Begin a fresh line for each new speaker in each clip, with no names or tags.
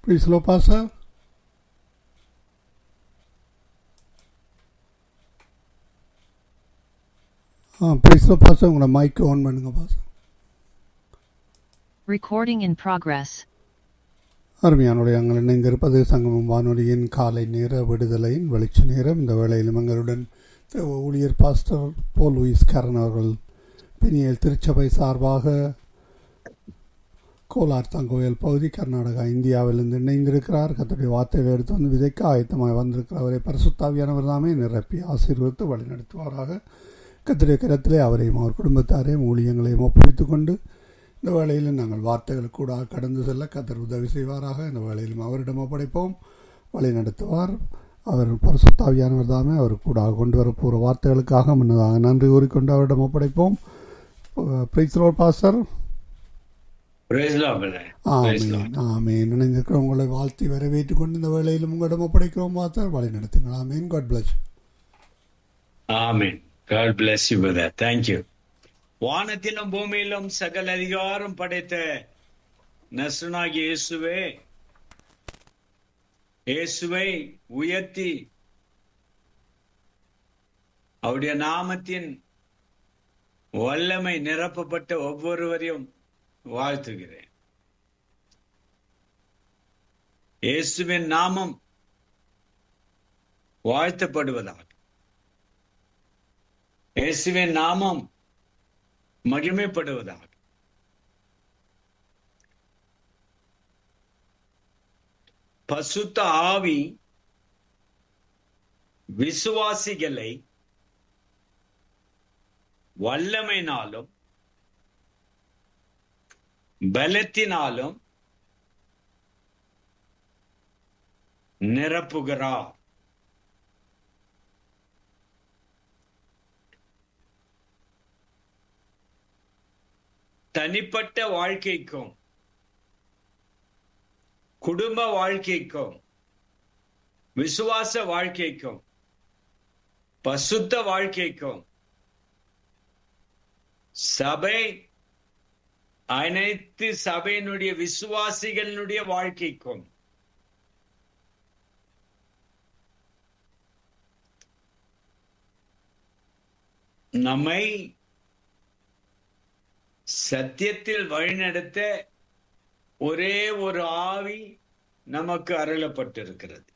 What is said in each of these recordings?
Please, slow pastor. ஆ please pastor உங்களோட mike on பண்ணுங்க பாஸ்டர்
Recording in progress.
அருமையானுடைய அங்கள் இணைந்திருப்பது சங்கமம் வானொலியின் காலை நேர விடுதலையின் வெளிச்ச நேரம் இந்த வேளையிலும் எங்களுடன் தேவ ஊழியர் பாஸ்டர் போல் லூயிஸ் கரன் அவர்கள் பெனியல் திருச்சபை சார்பாக கோலார் தங்கோயல் பகுதி கர்நாடகா இந்தியாவிலிருந்து இணைந்திருக்கிறார் கத்தருடைய வார்த்தைகளை எடுத்து வந்து விதைக்க ஆயத்தமாக வந்திருக்கிற அவரை பரிசுத்தாவியானவர் தாமே நிரப்பி ஆசீர்வதித்து வழிநடத்துவாராக கத்தருடைய கரத்திலே அவரையும் அவர் குடும்பத்தாரையும் ஊழியங்களையும் ஒப்படைத்துக் கொண்டு இந்த வேளையில் நாங்கள் வார்த்தைகள் கூட கடந்து செல்ல கத்தர் உதவி செய்வாராக இந்த வேளையிலும் அவரிடம் ஒப்படைப்போம் வழி நடத்துவார் அவர் பரிசுத்தாவியானவர் தாமே அவர் கூட கொண்டு வர போகிற வார்த்தைகளுக்காக முன்னதாக நன்றி கூறிக்கொண்டு அவரிடம் ஒப்படைப்போம் praise lord pastor
Praise Lord, brother. Praise
ஆமேன்
Lord.
ஆமேன் நினைந்திருக்கிற உங்களை வாழ்த்தி வரவேற்றுக் கொண்டு இந்த வேளையிலும் உங்களிடம் ஒப்படைக்கிறோம் பாஸ்டர் வழி நடத்துங்கள் ஆமேன் God bless
Amen. God bless you, brother. Thank you. வானத்திலும் பூமியிலும் சகல அதிகாரம் படைத்த நசுனாகி இயேசுவே இயேசுவை உயர்த்தி அவருடைய நாமத்தின் வல்லமை நிரப்பப்பட்ட ஒவ்வொருவரையும் வாழ்த்துகிறேன் இயேசுவின் நாமம் வாழ்த்தப்படுவதாக இயேசுவின் நாமம் மகிமைப்படுவதாக பசுத்த ஆவி விசுவாசிகளை வல்லமைனாலும் பலத்தினாலும் நிரப்புகிறார் தனிப்பட்ட வாழ்க்கைக்கும் குடும்ப வாழ்க்கைக்கும் விசுவாச வாழ்க்கைக்கும் பசுத்த வாழ்க்கைக்கும் சபை அனைத்து சபையினுடைய விசுவாசிகளினுடைய வாழ்க்கைக்கும் நம்மை சத்தியத்தில் வழிநடத்த ஒரே ஒரு ஆவி நமக்கு அருளப்பட்டிருக்கிறது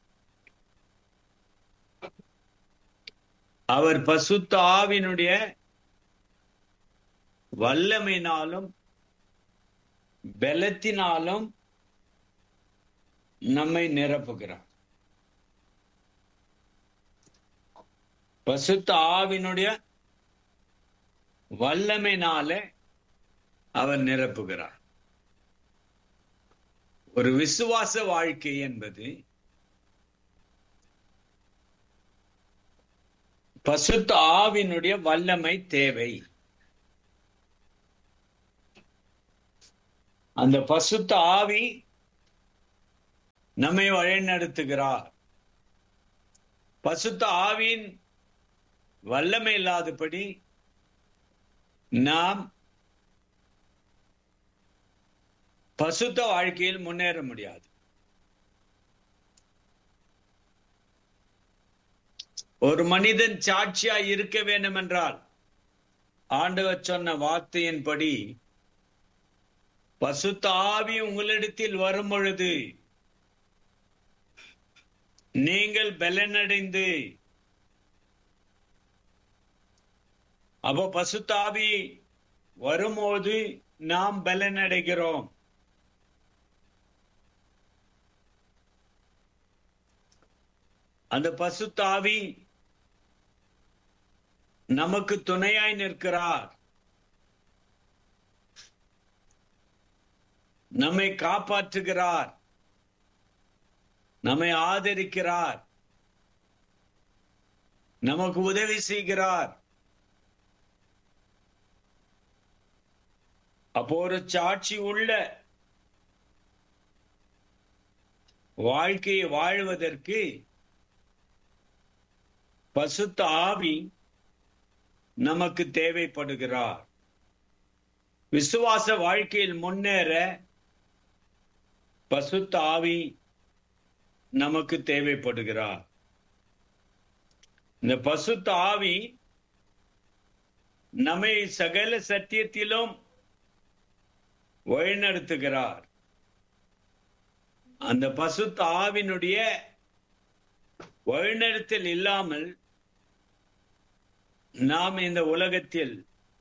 அவர் பசுத்த ஆவினுடைய வல்லமையினாலும் பலத்தினாலும் நம்மை நிரப்புகிறார் பசுத்த ஆவினுடைய வல்லமைனால அவர் நிரப்புகிறார் ஒரு விசுவாச வாழ்க்கை என்பது பசுத்த ஆவினுடைய வல்லமை தேவை அந்த பசுத்த ஆவி நம்மை வழிநடத்துகிறார் பசுத்த ஆவியின் வல்லமை இல்லாதபடி நாம் பசுத்த வாழ்க்கையில் முன்னேற முடியாது ஒரு மனிதன் சாட்சியா இருக்க வேண்டும் என்றால் ஆண்டவர் சொன்ன வார்த்தையின்படி பசுத்த ஆவி உங்களிடத்தில் வரும் பொழுது நீங்கள் பலனடைந்து அப்போ பசுத்தாவி வரும்போது நாம் பலனடைகிறோம் அந்த பசுத்தாவி நமக்கு துணையாய் நிற்கிறார் நம்மை காப்பாற்றுகிறார் நம்மை ஆதரிக்கிறார் நமக்கு உதவி செய்கிறார் அப்போ ஒரு சாட்சி உள்ள வாழ்க்கையை வாழ்வதற்கு பசுத்த ஆவி நமக்கு தேவைப்படுகிறார் விசுவாச வாழ்க்கையில் முன்னேற பசுத்த ஆவி நமக்கு தேவைப்படுகிறார் இந்த பசுத்த ஆவி நம்மை சகல சத்தியத்திலும் வழிநடத்துகிறார் அந்த பசுத்த ஆவினுடைய வழிநடத்தல் இல்லாமல் நாம் இந்த உலகத்தில்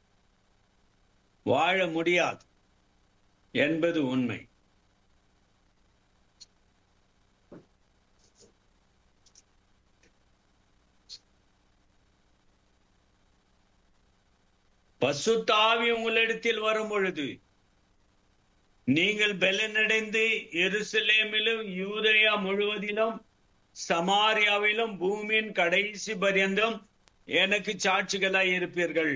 வாழ முடியாது என்பது உண்மை பசுத்தாவி உங்களிடத்தில் வரும் பொழுது நீங்கள் பலனடைந்து எருசலேமிலும் யூதயா முழுவதிலும் சமாரியாவிலும் பூமியின் கடைசி பரியந்தம் எனக்கு சாட்சிகளாய் இருப்பீர்கள்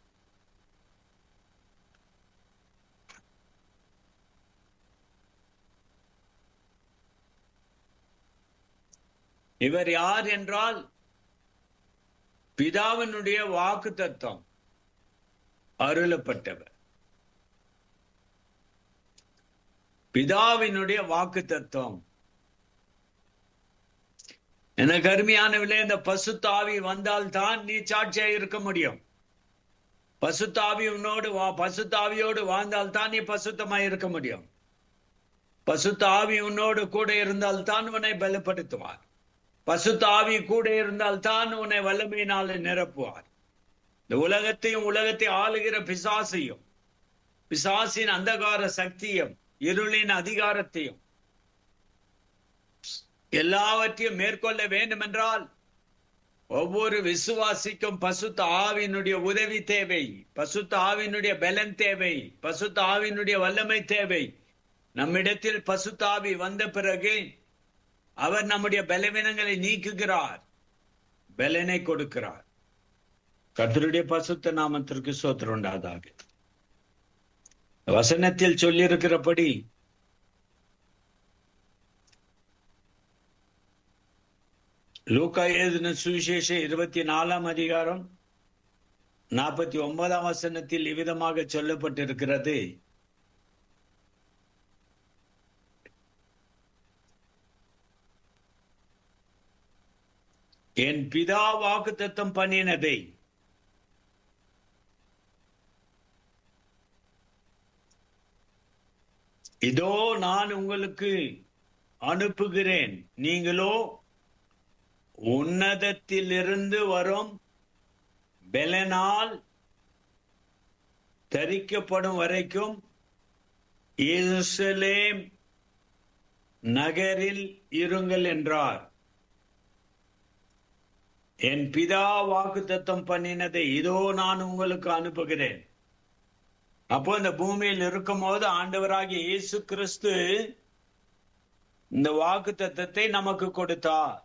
இவர் யார் என்றால் பிதாவினுடைய வாக்கு தத்துவம் அருளப்பட்டவர் பிதாவினுடைய வாக்கு தத்துவம் எனக்கு அருமையானவில்லை இந்த பசுத்தாவி வந்தால் தான் நீ சாட்சியா இருக்க முடியும் பசுத்தாவி உன்னோடு வா பசுத்தாவியோடு வாழ்ந்தால் தான் நீ பசுத்தமா இருக்க முடியும் பசுத்தாவி உன்னோடு கூட இருந்தால் தான் உன்னை பலப்படுத்துவார் பசுத்தாவி கூட இருந்தால் தான் உன்னை வல்லமையினால் நிரப்புவார் இந்த உலகத்தையும் உலகத்தை ஆளுகிற பிசாசையும் பிசாசின் அந்தகார சக்தியும் இருளின் அதிகாரத்தையும் எல்லாவற்றையும் மேற்கொள்ள வேண்டும் என்றால் ஒவ்வொரு விசுவாசிக்கும் பசுத்த ஆவினுடைய உதவி தேவை பசுத்த ஆவினுடைய பலன் தேவை பசுத்த ஆவினுடைய வல்லமை தேவை நம்மிடத்தில் பசுத்தாவி வந்த பிறகு அவர் நம்முடைய பலவீனங்களை நீக்குகிறார் பலனை கொடுக்கிறார் கர்த்தருடைய பசுத்த நாமத்திற்கு சோத்திரம் உண்டாதாக வசனத்தில் சொல்லியிருக்கிறபடி லூக்கா எழுதின சுவிசேஷம் இருபத்தி நாலாம் அதிகாரம் நாற்பத்தி ஒன்பதாம் வசனத்தில் இவ்விதமாக சொல்லப்பட்டிருக்கிறது என் பிதா வாக்கு தத்தம் பண்ணினதை இதோ நான் உங்களுக்கு அனுப்புகிறேன் நீங்களோ உன்னதத்திலிருந்து வரும் பெலனால் தரிக்கப்படும் வரைக்கும் எருசலேம் நகரில் இருங்கள் என்றார் என் பிதா வாக்கு தத்தம் பண்ணினதை இதோ நான் உங்களுக்கு அனுப்புகிறேன் அப்போ இந்த பூமியில் இருக்கும் போது ஆண்டவராகிய இயேசு கிறிஸ்து இந்த வாக்கு தத்தத்தை நமக்கு கொடுத்தார்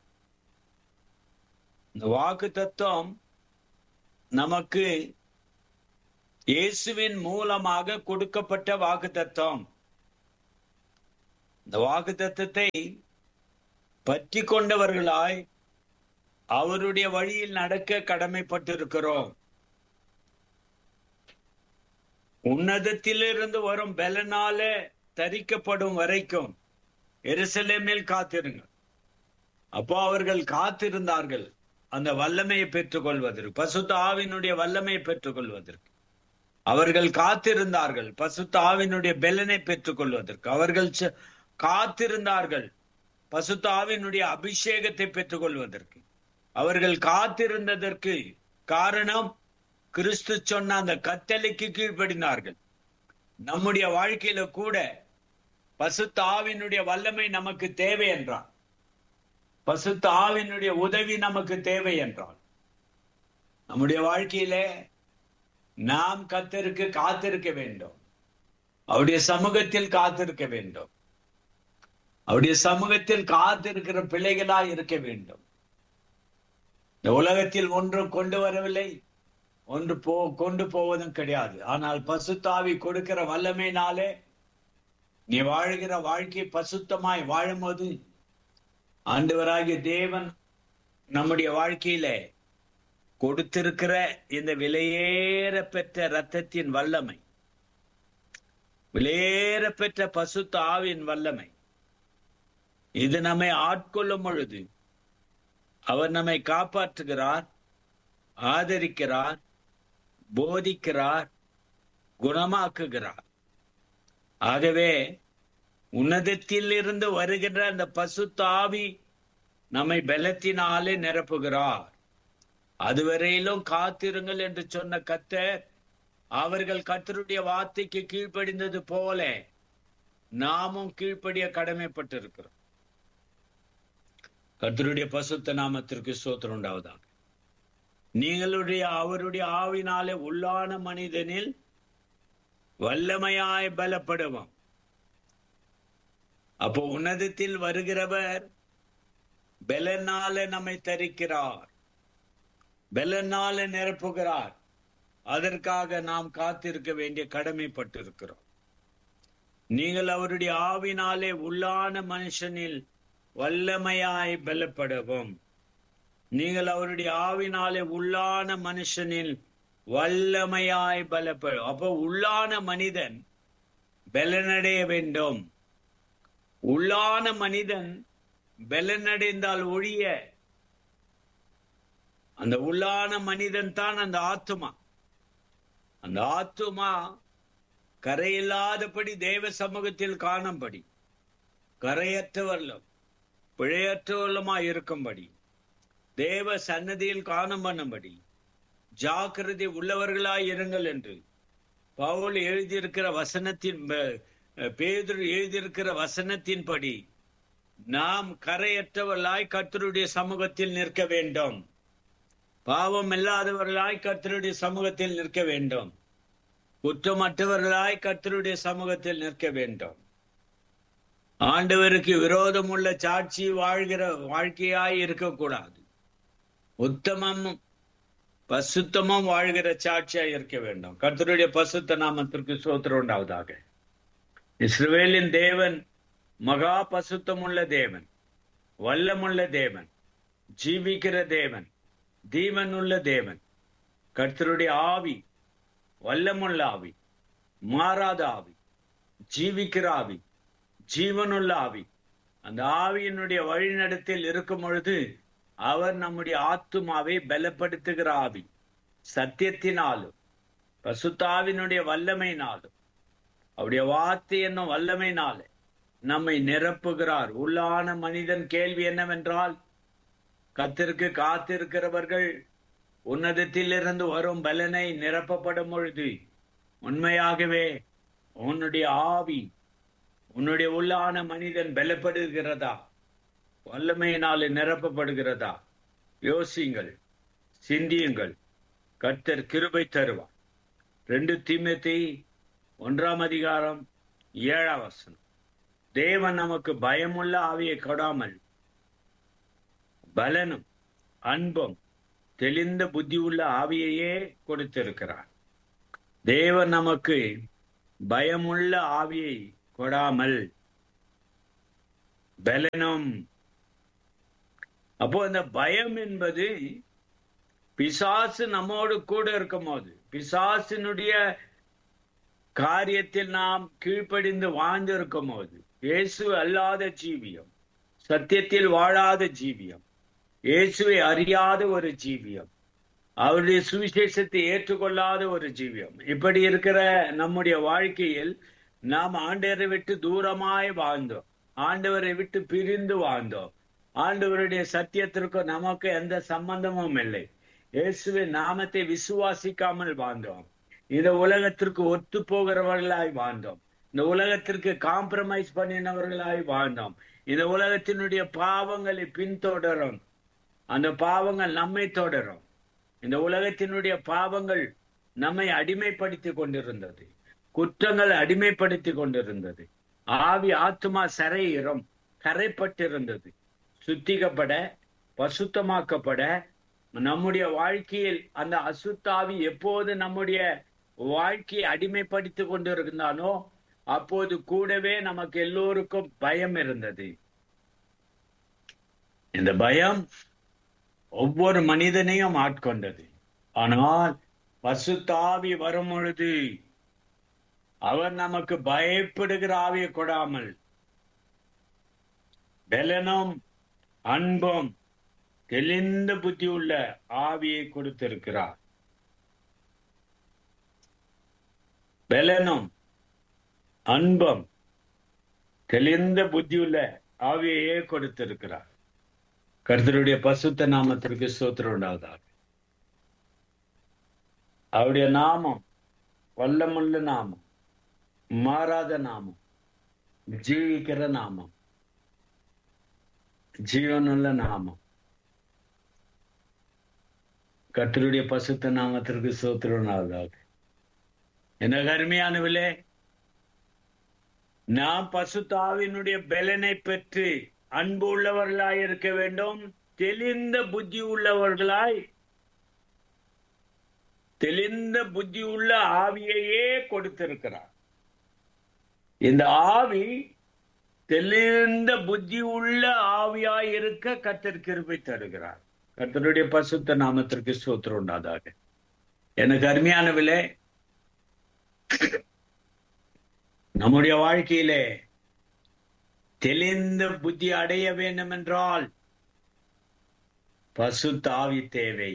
இந்த வாக்கு தத்துவம் நமக்கு இயேசுவின் மூலமாக கொடுக்கப்பட்ட வாக்கு தத்துவம் இந்த வாக்கு தத்துவத்தை பற்றி கொண்டவர்களாய் அவருடைய வழியில் நடக்க கடமைப்பட்டிருக்கிறோம் உன்னதத்திலிருந்து வரும் பலனால தரிக்கப்படும் வரைக்கும் எருசலேமில் காத்திருங்க அப்போ அவர்கள் காத்திருந்தார்கள் அந்த வல்லமையை பெற்றுக் கொள்வதற்கு பசுத்த ஆவினுடைய வல்லமையை பெற்றுக் கொள்வதற்கு அவர்கள் காத்திருந்தார்கள் பசுத்த ஆவினுடைய பெலனை பெற்றுக் கொள்வதற்கு அவர்கள் காத்திருந்தார்கள் பசுத்த ஆவினுடைய அபிஷேகத்தை பெற்றுக் கொள்வதற்கு அவர்கள் காத்திருந்ததற்கு காரணம் கிறிஸ்து சொன்ன அந்த கத்தலைக்கு கீழ்ப்படினார்கள் நம்முடைய வாழ்க்கையில கூட பசுத்த ஆவினுடைய வல்லமை நமக்கு தேவை என்றார் பசுத்த ஆவினுடைய உதவி நமக்கு தேவை என்றால் நம்முடைய வாழ்க்கையில நாம் கத்தருக்கு காத்திருக்க வேண்டும் அவருடைய சமூகத்தில் காத்திருக்க வேண்டும் அவருடைய சமூகத்தில் காத்திருக்கிற பிள்ளைகளா இருக்க வேண்டும் இந்த உலகத்தில் ஒன்றும் கொண்டு வரவில்லை ஒன்று போ கொண்டு போவதும் கிடையாது ஆனால் பசுத்தாவி கொடுக்கிற வல்லமையினாலே நீ வாழ்கிற வாழ்க்கை பசுத்தமாய் வாழும்போது ஆண்டவராகிய தேவன் நம்முடைய வாழ்க்கையில கொடுத்திருக்கிற இந்த விலையேற பெற்ற ரத்தத்தின் வல்லமை விலையேற பெற்ற பசுத்த ஆவின் வல்லமை இது நம்மை ஆட்கொள்ளும் பொழுது அவர் நம்மை காப்பாற்றுகிறார் ஆதரிக்கிறார் போதிக்கிறார் குணமாக்குகிறார் ஆகவே உன்னதத்தில் இருந்து வருகின்ற அந்த பசுத்த ஆவி நம்மை பலத்தினாலே நிரப்புகிறார் அதுவரையிலும் காத்திருங்கள் என்று சொன்ன கத்தர் அவர்கள் கத்தருடைய வார்த்தைக்கு கீழ்ப்படிந்தது போல நாமும் கீழ்ப்படிய கடமைப்பட்டிருக்கிறோம் கத்தருடைய பசுத்த நாமத்திற்கு சோத்திரம் உண்டாவதாக நீங்களுடைய அவருடைய ஆவினாலே உள்ளான மனிதனில் வல்லமையாய் பலப்படுவோம் அப்போ உன்னதத்தில் வருகிறவர் பெலனால நம்மை தரிக்கிறார் பெலனால நிரப்புகிறார் அதற்காக நாம் காத்திருக்க வேண்டிய கடமைப்பட்டிருக்கிறோம் நீங்கள் அவருடைய ஆவினாலே உள்ளான மனுஷனில் வல்லமையாய் பலப்படவும் நீங்கள் அவருடைய ஆவினாலே உள்ளான மனுஷனில் வல்லமையாய் பலப்படும் அப்போ உள்ளான மனிதன் பலனடைய வேண்டும் உள்ளான மனிதன் பலனடைந்தால் ஒழிய அந்த உள்ளான மனிதன் தான் அந்த ஆத்துமா அந்த ஆத்துமா கரையில்லாதபடி தேவ சமூகத்தில் காணும்படி கரையற்றவர்களும் பிழையற்றவர்களுமாய் இருக்கும்படி தேவ சன்னதியில் காணும் பண்ணும்படி ஜாக்கிரதை உள்ளவர்களாய் இருங்கள் என்று பவுல் எழுதியிருக்கிற வசனத்தின் பேதர் எழுதியிருக்கிற வசனத்தின்படி நாம் கரையற்றவர்களாய் கர்த்தருடைய சமூகத்தில் நிற்க வேண்டும் பாவம் இல்லாதவர்களாய் கர்த்தருடைய சமூகத்தில் நிற்க வேண்டும் குற்றமற்றவர்களாய் கர்த்தருடைய சமூகத்தில் நிற்க வேண்டும் ஆண்டவருக்கு விரோதம் உள்ள சாட்சி வாழ்கிற வாழ்க்கையாய் இருக்கக்கூடாது உத்தமமும் பசுத்தமும் வாழ்கிற சாட்சியாய் இருக்க வேண்டும் கர்த்தருடைய பசுத்த நாமத்திற்கு சோத்திரம் உண்டாவதாக இஸ்ரவேலின் தேவன் மகா பசுத்தமுள்ள தேவன் வல்லமுள்ள தேவன் ஜீவிக்கிற தேவன் தீவனுள்ள தேவன் கர்த்தருடைய ஆவி வல்லமுள்ள ஆவி மாறாத ஆவி ஜீவிக்கிற ஆவி ஜீவனுள்ள ஆவி அந்த ஆவியினுடைய வழிநடத்தில் இருக்கும் பொழுது அவர் நம்முடைய ஆத்துமாவை பலப்படுத்துகிற ஆவி சத்தியத்தினாலும் பசுத்தாவினுடைய வல்லமையினாலும் அவருடைய வார்த்தை என்னும் வல்லமையினாலே நம்மை நிரப்புகிறார் உள்ளான மனிதன் கேள்வி என்னவென்றால் கத்திற்கு காத்திருக்கிறவர்கள் உன்னதத்தில் இருந்து வரும் பலனை நிரப்பப்படும் பொழுது உண்மையாகவே உன்னுடைய ஆவி உன்னுடைய உள்ளான மனிதன் பலப்படுகிறதா வல்லமையினாலே நிரப்பப்படுகிறதா யோசியுங்கள் சிந்தியுங்கள் கர்த்தர் கிருபை தருவார் ரெண்டு தீமத்தை ஒன்றாம் அதிகாரம் ஏழாம் வசனம் தேவன் நமக்கு பயமுள்ள ஆவியை கொடாமல் பலனும் அன்பும் தெளிந்த புத்தி உள்ள ஆவியையே கொடுத்திருக்கிறார் தேவன் நமக்கு பயமுள்ள ஆவியை கொடாமல் பலனும் அப்போ அந்த பயம் என்பது பிசாசு நம்மோடு கூட இருக்கும் போது பிசாசினுடைய காரியத்தில் நாம் கீழ்ப்படிந்து வாழ்ந்திருக்கும் போது இயேசு அல்லாத ஜீவியம் சத்தியத்தில் வாழாத ஜீவியம் இயேசுவை அறியாத ஒரு ஜீவியம் அவருடைய சுவிசேஷத்தை ஏற்றுக்கொள்ளாத ஒரு ஜீவியம் இப்படி இருக்கிற நம்முடைய வாழ்க்கையில் நாம் ஆண்டவரை விட்டு தூரமாய் வாழ்ந்தோம் ஆண்டவரை விட்டு பிரிந்து வாழ்ந்தோம் ஆண்டவருடைய சத்தியத்திற்கும் நமக்கு எந்த சம்பந்தமும் இல்லை இயேசுவின் நாமத்தை விசுவாசிக்காமல் வாழ்ந்தோம் இந்த உலகத்திற்கு ஒத்து போகிறவர்களாய் வாழ்ந்தோம் இந்த உலகத்திற்கு காம்ப்ரமைஸ் பண்ணினவர்களாய் வாழ்ந்தோம் இந்த உலகத்தினுடைய பாவங்களை பின்தொடரும் அந்த பாவங்கள் நம்மை தொடரும் இந்த உலகத்தினுடைய பாவங்கள் நம்மை அடிமைப்படுத்தி கொண்டிருந்தது குற்றங்கள் அடிமைப்படுத்தி கொண்டிருந்தது ஆவி ஆத்மா சரையிறம் கரைப்பட்டிருந்தது சுத்திகப்பட பசுத்தமாக்கப்பட நம்முடைய வாழ்க்கையில் அந்த அசுத்தாவி எப்போது நம்முடைய வாழ்க்கையை அடிமைப்படுத்தி கொண்டிருந்தானோ அப்போது கூடவே நமக்கு எல்லோருக்கும் பயம் இருந்தது இந்த பயம் ஒவ்வொரு மனிதனையும் ஆட்கொண்டது ஆனால் பசுத்தாவி வரும் பொழுது அவர் நமக்கு பயப்படுகிற ஆவியை கொடாமல் பலனும் அன்பும் தெளிந்த புத்தி உள்ள ஆவியை கொடுத்திருக்கிறார் பலனும் அன்பம் தெளிந்த புத்தியுள்ள ஆவியையே கொடுத்திருக்கிறார் கர்த்தருடைய பசுத்த நாமத்திற்கு சோத்திரம் உண்டாவதாக அவருடைய நாமம் வல்லமுள்ள நாமம் மாறாத நாமம் ஜீவிக்கிற நாமம் ஜீவனுள்ள நாமம் கர்த்தருடைய பசுத்த நாமத்திற்கு சோத்திரம் உண்டாவதாக எனக்கு அருமையானவிலே நாம் பசுத்தாவினுடைய பலனை பெற்று அன்பு உள்ளவர்களாய் இருக்க வேண்டும் தெளிந்த புத்தி உள்ளவர்களாய் தெளிந்த புத்தி உள்ள ஆவியையே கொடுத்திருக்கிறார் இந்த ஆவி தெளிந்த புத்தி உள்ள ஆவியாய் இருக்க கத்தர் கிருபை தருகிறார் கத்தருடைய பசுத்த நாமத்திற்கு சோத்திரம் உண்டாதாக எனக்கு அருமையானவிலே நம்முடைய வாழ்க்கையிலே தெளிந்த புத்தி அடைய வேண்டும் என்றால் பசு தாவி தேவை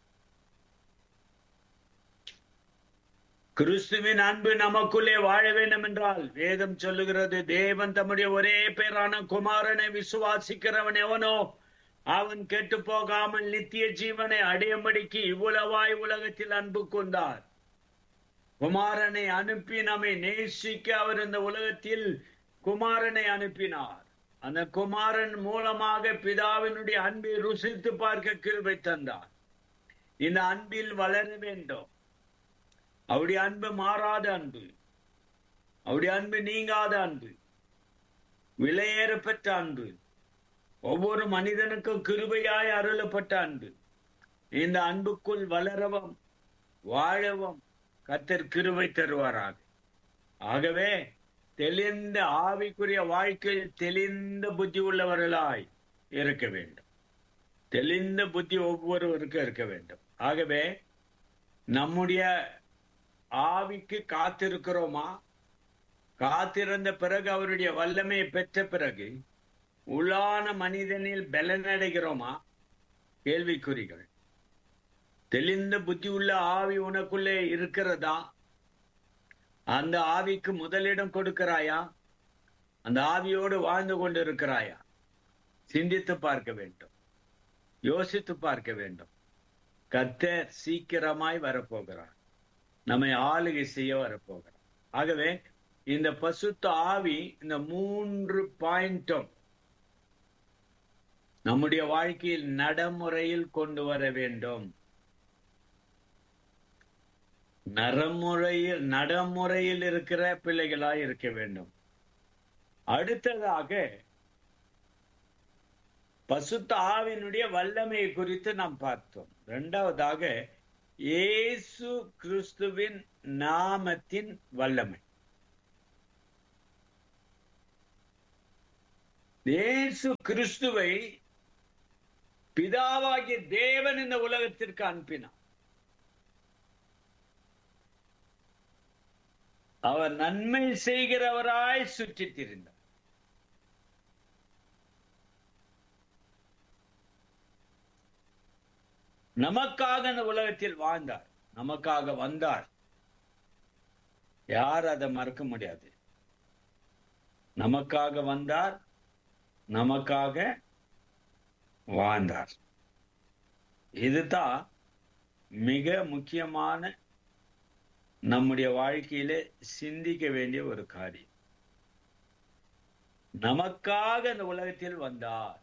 கிறிஸ்துவின் அன்பு நமக்குள்ளே வாழ வேண்டும் என்றால் வேதம் சொல்லுகிறது தேவன் தம்முடைய ஒரே பேரான குமாரனை விசுவாசிக்கிறவன் எவனோ அவன் கெட்டு போகாமல் நித்திய ஜீவனை அடையும்படிக்கு இவ்வளவாய் உலகத்தில் அன்பு கொண்டார் குமாரனை அனுப்பி நம்மை நேசிக்க அவர் இந்த உலகத்தில் குமாரனை அனுப்பினார் அந்த குமாரன் மூலமாக பிதாவினுடைய அன்பை ருசித்து பார்க்க கிருபை தந்தார் இந்த அன்பில் வளர வேண்டும் அவருடைய அன்பு மாறாத அன்பு அவருடைய அன்பு நீங்காத அன்பு விலையேற பெற்ற அன்பு ஒவ்வொரு மனிதனுக்கும் கிருபையாய் அருளப்பட்ட அன்பு இந்த அன்புக்குள் வளரவும் வாழவும் கத்தர் கிருபை தருவாராக ஆகவே தெளிந்த ஆவிக்குரிய வாழ்க்கையில் தெளிந்த புத்தி உள்ளவர்களாய் இருக்க வேண்டும் தெளிந்த புத்தி ஒவ்வொருவருக்கும் இருக்க வேண்டும் ஆகவே நம்முடைய ஆவிக்கு காத்திருக்கிறோமா காத்திருந்த பிறகு அவருடைய வல்லமையை பெற்ற பிறகு உள்ளான மனிதனில் பலனடைகிறோமா கேள்விக்குறிகள் தெளிந்த புத்தி உள்ள ஆவி உனக்குள்ளே இருக்கிறதா அந்த ஆவிக்கு முதலிடம் கொடுக்கிறாயா அந்த ஆவியோடு வாழ்ந்து கொண்டு இருக்கிறாயா சிந்தித்து பார்க்க வேண்டும் யோசித்து பார்க்க வேண்டும் கத்தர் சீக்கிரமாய் வரப்போகிறார் நம்மை ஆளுகை செய்ய வரப்போகிறார் ஆகவே இந்த பசுத்த ஆவி இந்த மூன்று பாயிண்டும் நம்முடைய வாழ்க்கையில் நடைமுறையில் கொண்டு வர வேண்டும் நரமுறையில் நடைமுறையில் இருக்கிற பிள்ளைகளாய் இருக்க வேண்டும் அடுத்ததாக பசுத்த ஆவினுடைய வல்லமையை குறித்து நாம் பார்த்தோம் இரண்டாவதாக இயேசு கிறிஸ்துவின் நாமத்தின் வல்லமை இயேசு கிறிஸ்துவை பிதாவாகிய தேவன் இந்த உலகத்திற்கு அனுப்பினார் அவர் நன்மை செய்கிறவராய் சுற்றித் திரிந்தார் நமக்காக இந்த உலகத்தில் வாழ்ந்தார் நமக்காக வந்தார் யார் அதை மறக்க முடியாது நமக்காக வந்தார் நமக்காக வாழ்ந்தார் இதுதான் மிக முக்கியமான நம்முடைய வாழ்க்கையில சிந்திக்க வேண்டிய ஒரு காரியம் நமக்காக இந்த உலகத்தில் வந்தார்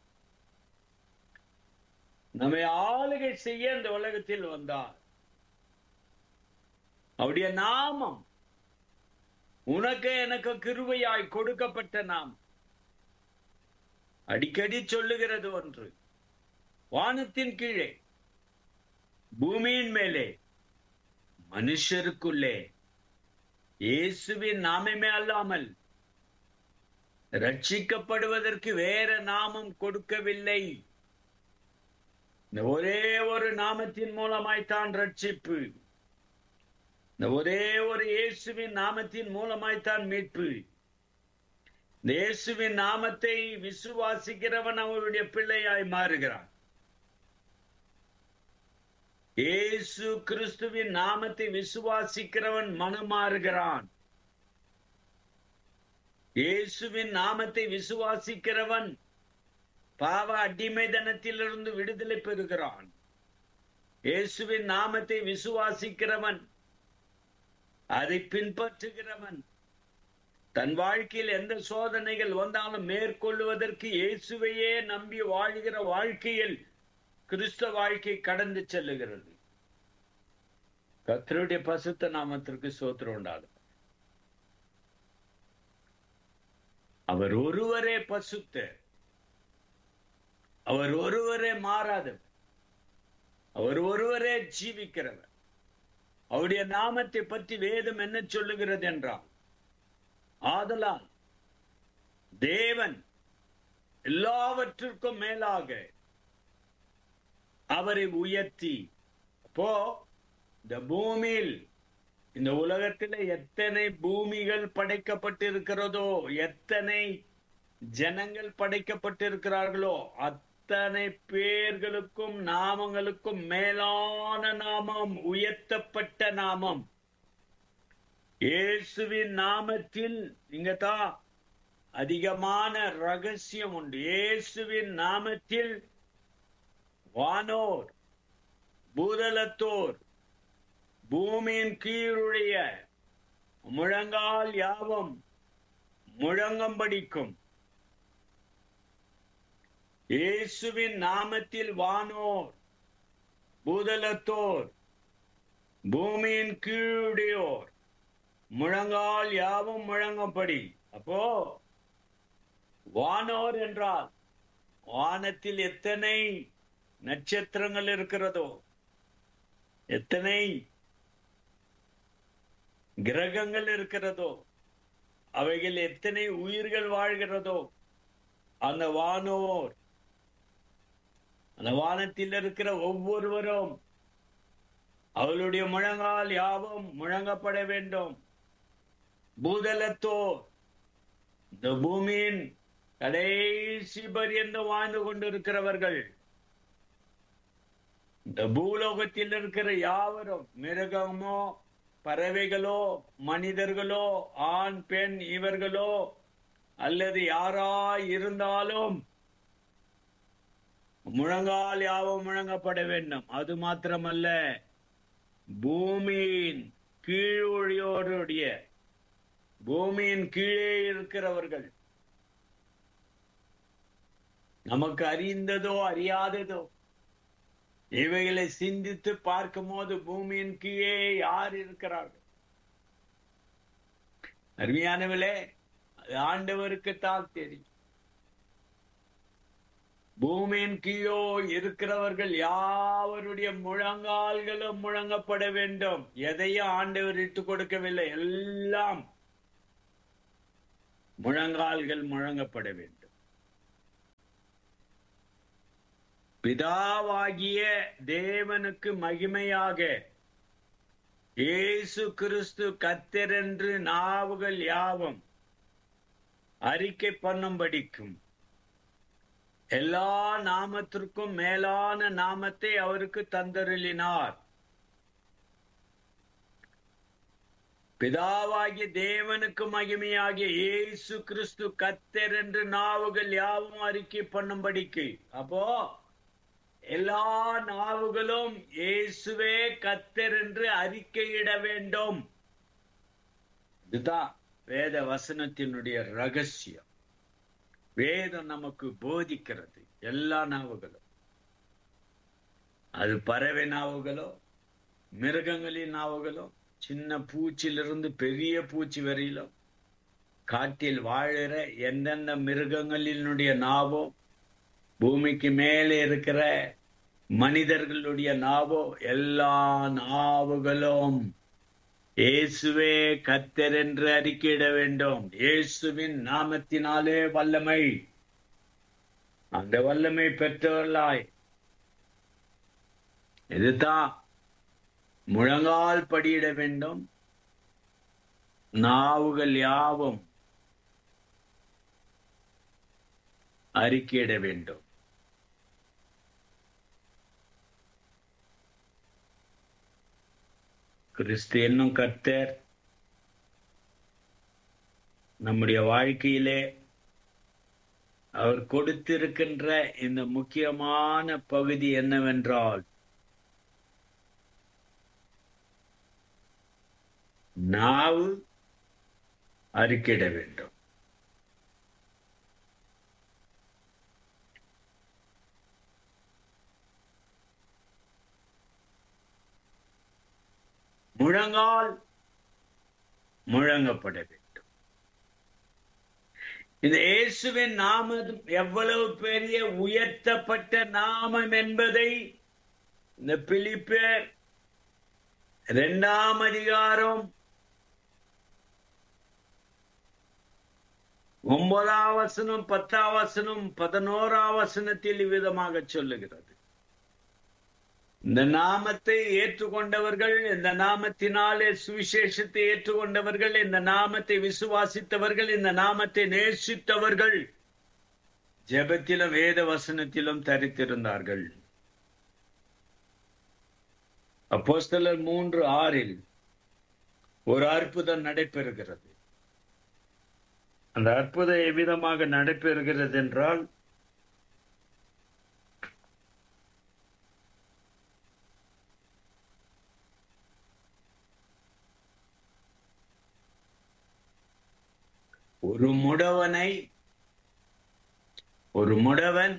நம்மை ஆளுகை செய்ய இந்த உலகத்தில் வந்தார் அவருடைய நாமம் உனக்கு எனக்கு கிருபையாய் கொடுக்கப்பட்ட நாம் அடிக்கடி சொல்லுகிறது ஒன்று வானத்தின் கீழே பூமியின் மேலே மனுஷருக்குள்ளே இயேசுவின் நாமமே அல்லாமல் ரட்சிக்கப்படுவதற்கு வேற நாமம் கொடுக்கவில்லை இந்த ஒரே ஒரு நாமத்தின் மூலமாய்த்தான் ரட்சிப்பு இந்த ஒரே ஒரு இயேசுவின் நாமத்தின் மூலமாய்த்தான் மீட்பு இந்த இயேசுவின் நாமத்தை விசுவாசிக்கிறவன் அவருடைய பிள்ளையாய் மாறுகிறான் இயேசு கிறிஸ்துவின் நாமத்தை விசுவாசிக்கிறவன் மனமாறுகிறான் இயேசுவின் நாமத்தை விசுவாசிக்கிறவன் பாவ அடிமைதனத்திலிருந்து விடுதலை பெறுகிறான் இயேசுவின் நாமத்தை விசுவாசிக்கிறவன் அதை பின்பற்றுகிறவன் தன் வாழ்க்கையில் எந்த சோதனைகள் வந்தாலும் மேற்கொள்வதற்கு இயேசுவையே நம்பி வாழ்கிற வாழ்க்கையில் கிறிஸ்தவ வாழ்க்கை கடந்து செல்லுகிறது கத்தருடைய பசுத்த நாமத்திற்கு சோத்திரம் உண்டாகும் அவர் ஒருவரே பசுத்த அவர் ஒருவரே மாறாதவர் அவர் ஒருவரே ஜீவிக்கிறவர் அவருடைய நாமத்தை பற்றி வேதம் என்ன சொல்லுகிறது என்றால் ஆதலால் தேவன் எல்லாவற்றிற்கும் மேலாக அவரை உயர்த்தி அப்போ இந்த பூமியில் இந்த உலகத்தில் எத்தனை பூமிகள் படைக்கப்பட்டிருக்கிறதோ எத்தனை ஜனங்கள் படைக்கப்பட்டிருக்கிறார்களோ அத்தனை பேர்களுக்கும் நாமங்களுக்கும் மேலான நாமம் உயர்த்தப்பட்ட நாமம் இயேசுவின் நாமத்தில் இங்கதான் அதிகமான ரகசியம் உண்டு இயேசுவின் நாமத்தில் வானோர் பூதலத்தோர் பூமியின் கீழுடைய முழங்கால் யாவும் முழங்கம் படிக்கும் இயேசுவின் நாமத்தில் வானோர் பூதலத்தோர் பூமியின் கீழுடையோர் முழங்கால் யாவும் முழங்கப்படி அப்போ வானோர் என்றால் வானத்தில் எத்தனை நட்சத்திரங்கள் இருக்கிறதோ எத்தனை கிரகங்கள் இருக்கிறதோ அவைகள் எத்தனை உயிர்கள் வாழ்கிறதோ அந்த வானோர் அந்த வானத்தில் இருக்கிற ஒவ்வொருவரும் அவளுடைய முழங்கால் யாவும் முழங்கப்பட வேண்டும் பூதலத்தோர் இந்த பூமியின் கடைசி பரியந்த வாழ்ந்து கொண்டிருக்கிறவர்கள் இந்த பூலோகத்தில் இருக்கிற யாவரும் மிருகமோ பறவைகளோ மனிதர்களோ ஆண் பெண் இவர்களோ அல்லது யாரா இருந்தாலும் முழங்கால் யாவும் முழங்கப்பட வேண்டும் அது மாத்திரமல்ல பூமியின் கீழொழியோருடைய பூமியின் கீழே இருக்கிறவர்கள் நமக்கு அறிந்ததோ அறியாததோ இவைகளை சிந்தித்து பார்க்கும் போது பூமியின் கீழே யார் இருக்கிறார்கள் அருமையானவளே அது ஆண்டவருக்கு தான் தெரியும் பூமியின் கீழோ இருக்கிறவர்கள் யாவருடைய முழங்கால்களும் முழங்கப்பட வேண்டும் எதையும் ஆண்டவர் இட்டு கொடுக்கவில்லை எல்லாம் முழங்கால்கள் முழங்கப்பட வேண்டும் பிதாவாகிய தேவனுக்கு மகிமையாக இயேசு கிறிஸ்து கத்தரென்று நாவுகள் யாவும் அறிக்கை பண்ணும்படிக்கும் எல்லா நாமத்திற்கும் மேலான நாமத்தை அவருக்கு தந்தருளினார் பிதாவாகிய தேவனுக்கு மகிமையாகிய இயேசு கிறிஸ்து கத்தர் என்று நாவுகள் யாவும் அறிக்கை பண்ணும்படிக்கு அப்போ எல்லா நாவுகளும் இயேசுவே கத்தர் என்று அறிக்கையிட வேண்டும் இதுதான் வேத வசனத்தினுடைய ரகசியம் வேதம் நமக்கு போதிக்கிறது எல்லா நாவுகளும் அது பறவை நாவுகளோ மிருகங்களின் நாவுகளோ சின்ன பூச்சிலிருந்து பெரிய பூச்சி வரையிலும் காட்டில் வாழுற எந்தெந்த மிருகங்களினுடைய நாவோ பூமிக்கு மேலே இருக்கிற மனிதர்களுடைய நாவோ எல்லா நாவுகளும் இயேசுவே கத்தர் என்று அறிக்கையிட வேண்டும் இயேசுவின் நாமத்தினாலே வல்லமை அந்த வல்லமை பெற்றவர்களாய் இதுதான் முழங்கால் படியிட வேண்டும் நாவுகள் யாவும் அறிக்கையிட வேண்டும் கிறிஸ்து என்னும் கர்த்தர் நம்முடைய வாழ்க்கையிலே அவர் கொடுத்திருக்கின்ற இந்த முக்கியமான பகுதி என்னவென்றால் நாவு அறிக்கையிட வேண்டும் முழங்கால் முழங்கப்பட வேண்டும் இந்த இயேசுவின் நாமம் எவ்வளவு பெரிய உயர்த்தப்பட்ட நாமம் என்பதை இந்த பிலிப்பர் இரண்டாம் அதிகாரம் ஒன்பதாம் வசனம் பத்தாம் வசனம் பதினோராம் வசனத்தில் இவ்விதமாக சொல்லுகிறது இந்த நாமத்தை ஏற்றுக்கொண்டவர்கள் இந்த நாமத்தினாலே சுவிசேஷத்தை ஏற்றுக்கொண்டவர்கள் இந்த நாமத்தை விசுவாசித்தவர்கள் இந்த நாமத்தை நேசித்தவர்கள் ஜெபத்திலும் வேத வசனத்திலும் தரித்திருந்தார்கள் அப்போஸ்தலர் மூன்று ஆறில் ஒரு அற்புதம் நடைபெறுகிறது அந்த அற்புதம் எவ்விதமாக நடைபெறுகிறது என்றால் ஒரு முடவனை ஒரு முடவன்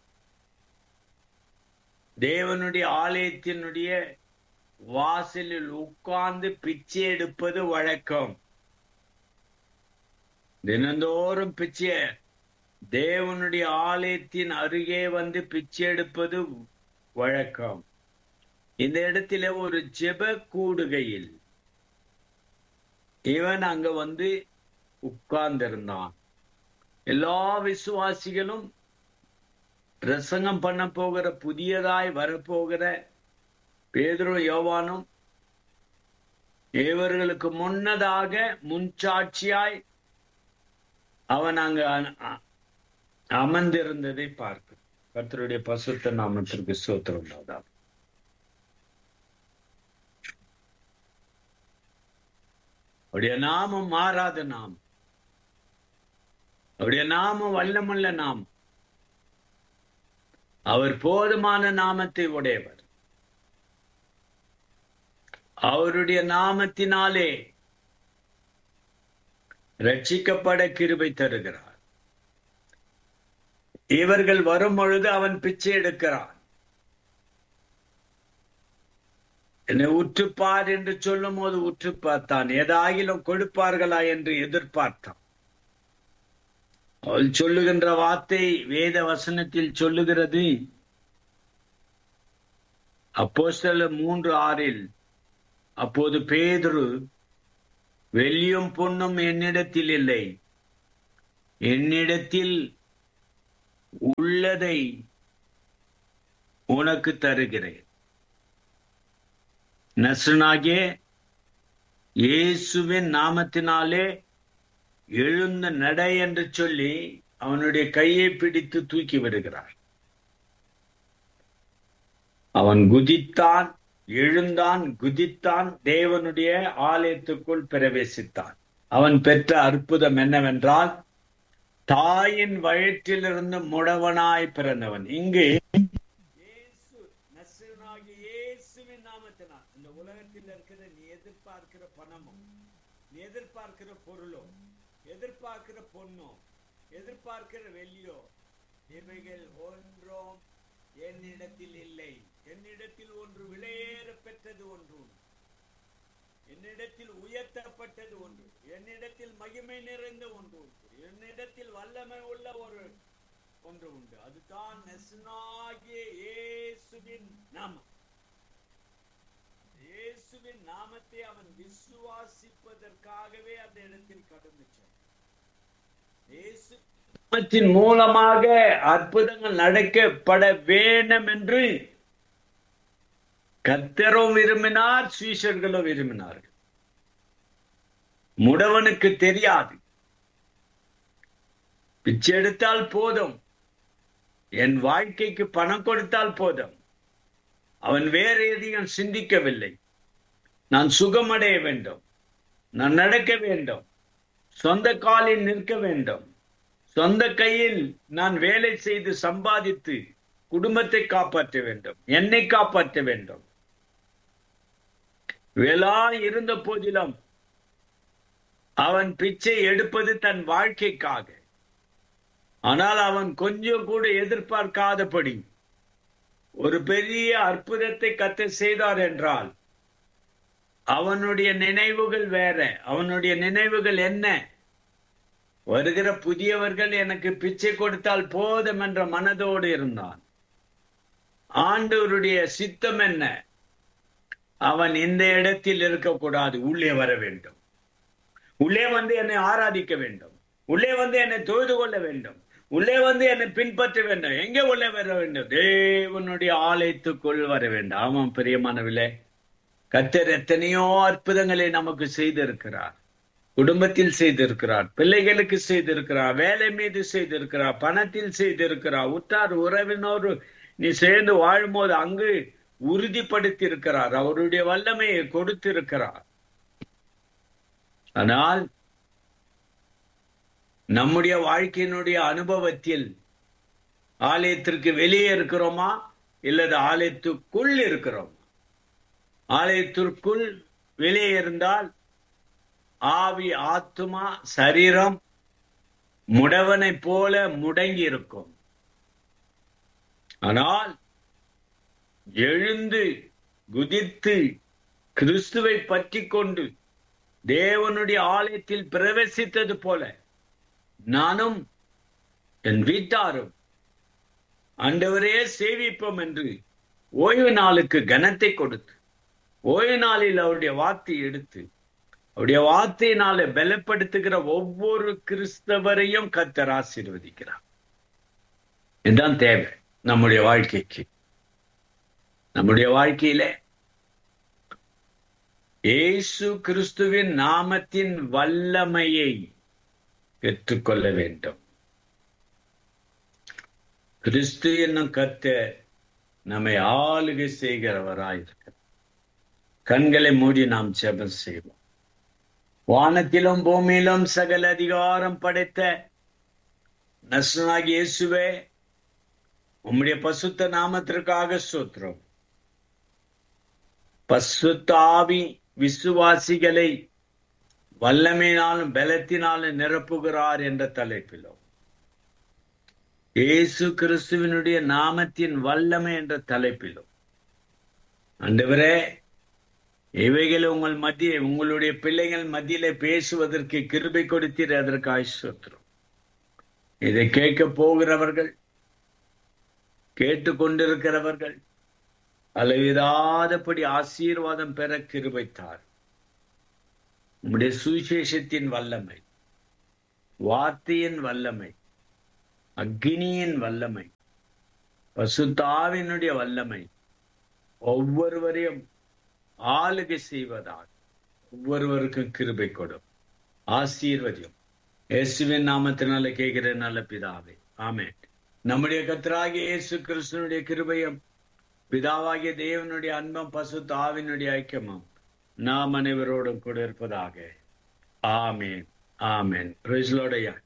தேவனுடைய ஆலயத்தினுடைய வாசலில் உட்கார்ந்து பிச்சை எடுப்பது வழக்கம் தினந்தோறும் பிச்சை தேவனுடைய ஆலயத்தின் அருகே வந்து பிச்சை எடுப்பது வழக்கம் இந்த இடத்துல ஒரு ஜெப கூடுகையில் இவன் அங்க வந்து உட்கார்ந்திருந்தான் எல்லா விசுவாசிகளும் பிரசங்கம் பண்ண போகிற புதியதாய் வரப்போகிற பேதுரு யோவானும் இவர்களுக்கு முன்னதாக முன்சாட்சியாய் அவன் அங்கு அமர்ந்திருந்ததை பார்க்க கர்த்தருடைய பசுத்த நாமத்திற்கு சோத்திரம் உண்டாதா அவருடைய நாமம் மாறாத நாமம் அவருடைய நாமம் வல்லமல்ல நாம் அவர் போதுமான நாமத்தை உடையவர் அவருடைய நாமத்தினாலே ரட்சிக்கப்பட கிருபை தருகிறார் இவர்கள் வரும் பொழுது அவன் பிச்சை எடுக்கிறான் என்னை உற்றுப்பார் என்று சொல்லும் போது உற்று பார்த்தான் ஏதாகிலும் கொடுப்பார்களா என்று எதிர்பார்த்தான் அவள் சொல்லுகின்ற வார்த்தை வேத வசனத்தில் சொல்லுகிறது அப்போஸ்தல மூன்று ஆறில் அப்போது பேதுரு வெள்ளியும் பொன்னும் என்னிடத்தில் இல்லை என்னிடத்தில் உள்ளதை உனக்கு தருகிறேன் நசனாகிய இயேசுவின் நாமத்தினாலே எழுந்த நடை என்று சொல்லி அவனுடைய கையை பிடித்து தூக்கி விடுகிறார் அவன் குதித்தான் எழுந்தான் குதித்தான் தேவனுடைய ஆலயத்துக்குள் பிரவேசித்தான் அவன் பெற்ற அற்புதம் என்னவென்றால் தாயின் வயிற்றிலிருந்து முடவனாய் பிறந்தவன் இங்கு இயேசுவின் நாமத்தினால் இந்த உலகத்தில் இருக்கிற நீ எதிர்பார்க்கிற பணமும் நீ எதிர்பார்க்கிற பொருளோ எதிர்பார்க்கிற பொண்ணோ எதிர்பார்க்கிற வெள்ளியோ இவைகள் ஒன்றும் என்னிடத்தில் இல்லை என்னிடத்தில் ஒன்று விலையேற பெற்றது ஒன்று என்னிடத்தில் உயர்த்தப்பட்டது ஒன்று என்னிடத்தில் மகிமை நிறைந்த ஒன்று உண்டு என்னிடத்தில் வல்லமை உள்ள ஒரு ஒன்று உண்டு அதுதான் நெசனாகிய இயேசுவின் நாமம் இயேசுவின் நாமத்தை அவன் விசுவாசிப்பதற்காகவே அந்த இடத்தில் கடந்து இயேசு நாமத்தின் மூலமாக அற்புதங்கள் நடக்கப்பட வேண்டும் என்று கத்தரும் விரும்பினார் சீஷர்களும் விரும்பினார்கள் முடவனுக்கு தெரியாது பிச்சை எடுத்தால் போதும் என் வாழ்க்கைக்கு பணம் கொடுத்தால் போதும் அவன் வேற எதையும் சிந்திக்கவில்லை நான் சுகமடைய வேண்டும் நான் நடக்க வேண்டும் சொந்த காலில் நிற்க வேண்டும் சொந்த கையில் நான் வேலை செய்து சம்பாதித்து குடும்பத்தை காப்பாற்ற வேண்டும் என்னை காப்பாற்ற வேண்டும் வேளா இருந்த போதிலும் அவன் பிச்சை எடுப்பது தன் வாழ்க்கைக்காக ஆனால் அவன் கொஞ்சம் கூட எதிர்பார்க்காதபடி ஒரு பெரிய அற்புதத்தை கத்த செய்தார் என்றால் அவனுடைய நினைவுகள் வேற அவனுடைய நினைவுகள் என்ன வருகிற புதியவர்கள் எனக்கு பிச்சை கொடுத்தால் போதும் என்ற மனதோடு இருந்தான் ஆண்டவருடைய சித்தம் என்ன அவன் இந்த இடத்தில் இருக்கக்கூடாது உள்ளே வர வேண்டும் உள்ளே வந்து என்னை ஆராதிக்க வேண்டும் உள்ளே வந்து என்னை தொழுது கொள்ள வேண்டும் உள்ளே வந்து என்னை பின்பற்ற வேண்டும் எங்கே உள்ளே வர வேண்டும் தேவனுடைய ஆலயத்துக்குள் வர வேண்டும் ஆமாம் பிரியமானவில்லை கத்தர் எத்தனையோ அற்புதங்களை நமக்கு செய்திருக்கிறார் குடும்பத்தில் செய்திருக்கிறார் பிள்ளைகளுக்கு செய்திருக்கிறார் வேலை மீது செய்திருக்கிறார் பணத்தில் செய்திருக்கிறார் உற்றார் உறவினோடு நீ சேர்ந்து வாழும்போது அங்கு உறுதிப்படுத்தி இருக்கிறார் அவருடைய வல்லமையை கொடுத்திருக்கிறார் ஆனால் நம்முடைய வாழ்க்கையினுடைய அனுபவத்தில் ஆலயத்திற்கு வெளியே இருக்கிறோமா இல்லது ஆலயத்துக்குள் இருக்கிறோமா ஆலயத்திற்குள் வெளியே இருந்தால் ஆவி ஆத்துமா சரீரம் முடவனை போல முடங்கி இருக்கும் ஆனால் எழுந்து குதித்து கிறிஸ்துவை பற்றி கொண்டு தேவனுடைய ஆலயத்தில் பிரவேசித்தது போல நானும் என் வீட்டாரும் ஆண்டவரே சேவிப்போம் என்று ஓய்வு நாளுக்கு கனத்தை கொடுத்து ஓய்வு நாளில் அவருடைய வார்த்தை எடுத்து அவருடைய வார்த்தையினால பலப்படுத்துகிற ஒவ்வொரு கிறிஸ்தவரையும் கத்தர் ஆசீர்வதிக்கிறார் இதுதான் தேவை நம்முடைய வாழ்க்கைக்கு நம்முடைய வாழ்க்கையில இயேசு கிறிஸ்துவின் நாமத்தின் வல்லமையை பெற்றுக்கொள்ள வேண்டும் கிறிஸ்து என்னும் கத்த நம்மை ஆளுகை செய்கிறவராயிருக்க கண்களை மூடி நாம் ஜெபம் செய்வோம் வானத்திலும் பூமியிலும் சகல அதிகாரம் படைத்த நசனாகி இயேசுவே உம்முடைய பசுத்த நாமத்திற்காக சூத்திரம் பசுத்த ஆவி விசுவாசிகளை வல்லமையினாலும் பலத்தினாலும் நிரப்புகிறார் என்ற தலைப்பிலும் இயேசு கிறிஸ்துவனுடைய நாமத்தின் வல்லமை என்ற தலைப்பிலும் அண்டவரே இவைகளை உங்கள் மத்திய உங்களுடைய பிள்ளைகள் மத்தியில பேசுவதற்கு கிருபை கொடுத்தீர் அதற்கு ஐஸ்வத்திரம் இதை கேட்க போகிறவர்கள் கேட்டுக்கொண்டிருக்கிறவர்கள் அளவிடாதபடி ஆசீர்வாதம் பெற கிருபைத்தார் உம்முடைய சுவிசேஷத்தின் வல்லமை வார்த்தையின் வல்லமை அக்னியின் வல்லமை பசுத்தாவினுடைய வல்லமை ஒவ்வொருவரையும் ஆளுகை செய்வதால் ஒவ்வொருவருக்கும் கிருபை கொடும் ஆசீர்வதியும் இயேசுவின் நாமத்தினால கேட்கிற நல்ல பிதாவே ஆமே நம்முடைய கத்தராகிய இயேசு கிறிஸ்தனுடைய கிருபையும் பிதாவாகிய தேவனுடைய அன்பம் பசு தாவினுடைய ஐக்கியமும் நாம் அனைவரோடும் கூட இருப்பதாக ஆமேன் ஆமேன் பிரைஸ்லோடையா